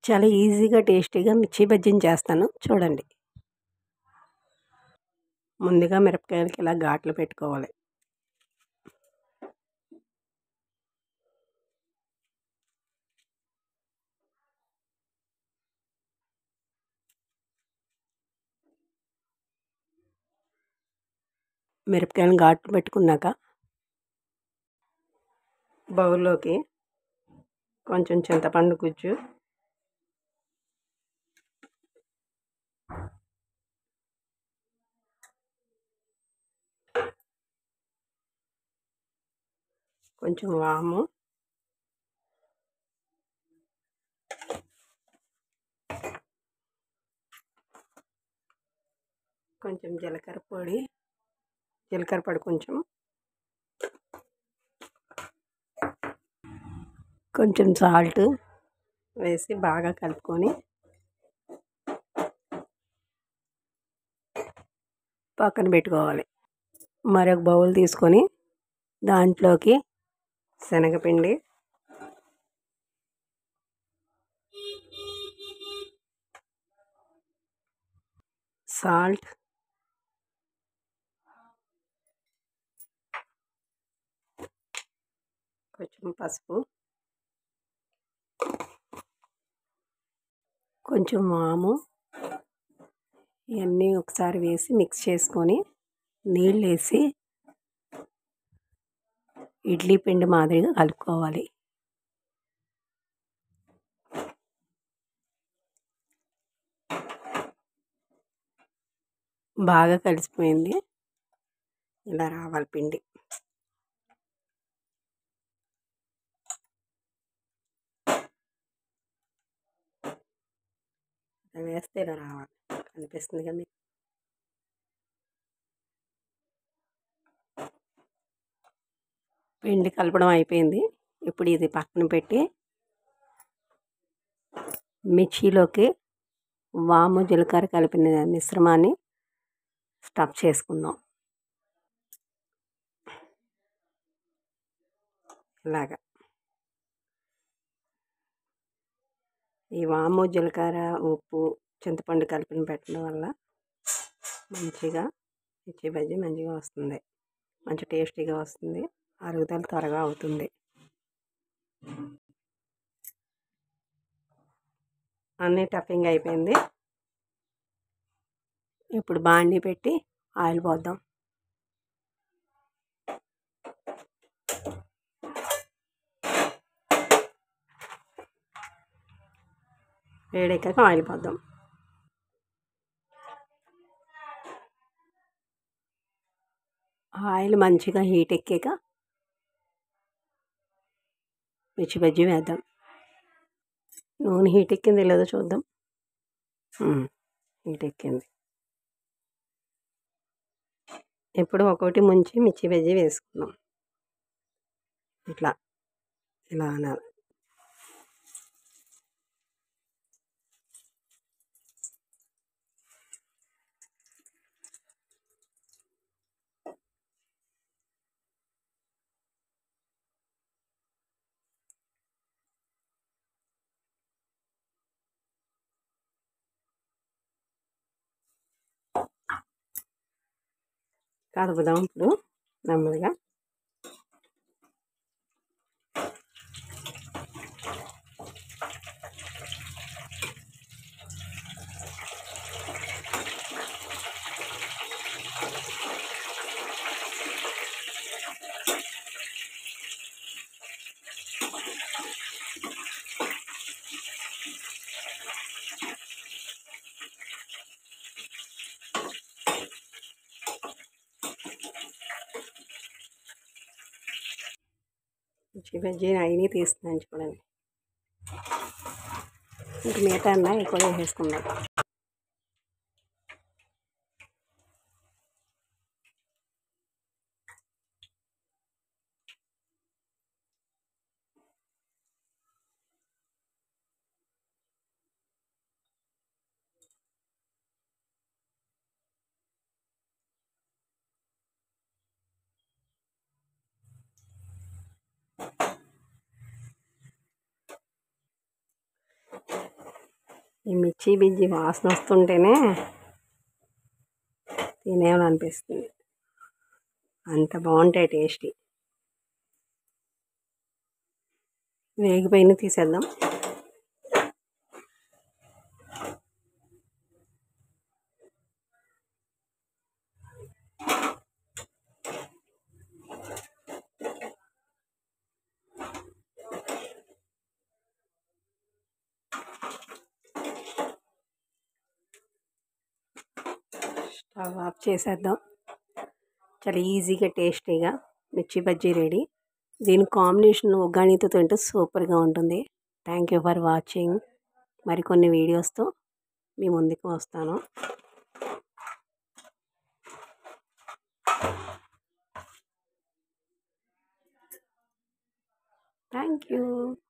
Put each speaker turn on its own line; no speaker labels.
చాలా ఈజీగా టేస్టీగా మిర్చి బజ్జీని చేస్తాను చూడండి ముందుగా మిరపకాయలకి ఇలా ఘాట్లు పెట్టుకోవాలి మిరపకాయలను ఘాట్లు పెట్టుకున్నాక బౌల్లోకి కొంచెం చింతపండు గుజ్జు కొంచెం వాము కొంచెం జీలకర్ర పొడి జీలకర్ర పొడి కొంచెం కొంచెం సాల్ట్ వేసి బాగా కలుపుకొని పక్కన పెట్టుకోవాలి మరొక బౌల్ తీసుకొని దాంట్లోకి శనగపిండి సాల్ట్ కొంచెం పసుపు కొంచెం వాము ఇవన్నీ ఒకసారి వేసి మిక్స్ చేసుకొని నీళ్ళు వేసి ఇడ్లీ పిండి మాదిరిగా కలుపుకోవాలి బాగా కలిసిపోయింది ఇలా రావాలి పిండి వేస్తే ఇలా రావాలి కనిపిస్తుందిగా మీకు పిండి కలపడం అయిపోయింది ఇప్పుడు ఇది పక్కన పెట్టి మిర్చిలోకి వాము జీలకర్ర కలిపిన మిశ్రమాన్ని స్టఫ్ చేసుకుందాం ఇలాగా ఈ వాము జీలకర్ర ఉప్పు చింతపండు కలిపిన పెట్టడం వల్ల మంచిగా మిర్చి బజ్జీ మంచిగా వస్తుంది మంచి టేస్టీగా వస్తుంది అరుగుదల త్వరగా అవుతుంది అన్నీ టఫింగ్ అయిపోయింది ఇప్పుడు బాండీ పెట్టి ఆయిల్ పోద్దాం వేడెక్కాక ఆయిల్ పోద్దాం ఆయిల్ మంచిగా హీట్ ఎక్కాక మిర్చి బజ్జీ వేద్దాం నూనె హీట్ ఎక్కింది లేదో చూద్దాం హీట్ ఎక్కింది ఇప్పుడు ఒకటి ముంచి మిర్చి బజ్జీ వేసుకుందాం ఇట్లా ఇలా అనాలి కలుపుదాం ఇప్పుడు నెమ్మదిగా మిర్చి బజ్జీ అయినా తీస్తున్నాను చూడండి ఇంక మిగతా అన్న ఎక్కువ వేసేసుకుందాం ఈ మిర్చి బిజ్జి వాసన వస్తుంటేనే తినేయాలనిపిస్తుంది అంత బాగుంటాయి టేస్టీ వేగిపోయిన తీసేద్దాం స్టవ్ ఆఫ్ చేసేద్దాం చాలా ఈజీగా టేస్టీగా మిర్చి బజ్జీ రెడీ దీని కాంబినేషన్ ఉగ్గానీతో తింటే సూపర్గా ఉంటుంది థ్యాంక్ యూ ఫర్ వాచింగ్ మరికొన్ని వీడియోస్తో మీ ముందుకు వస్తాను థ్యాంక్ యూ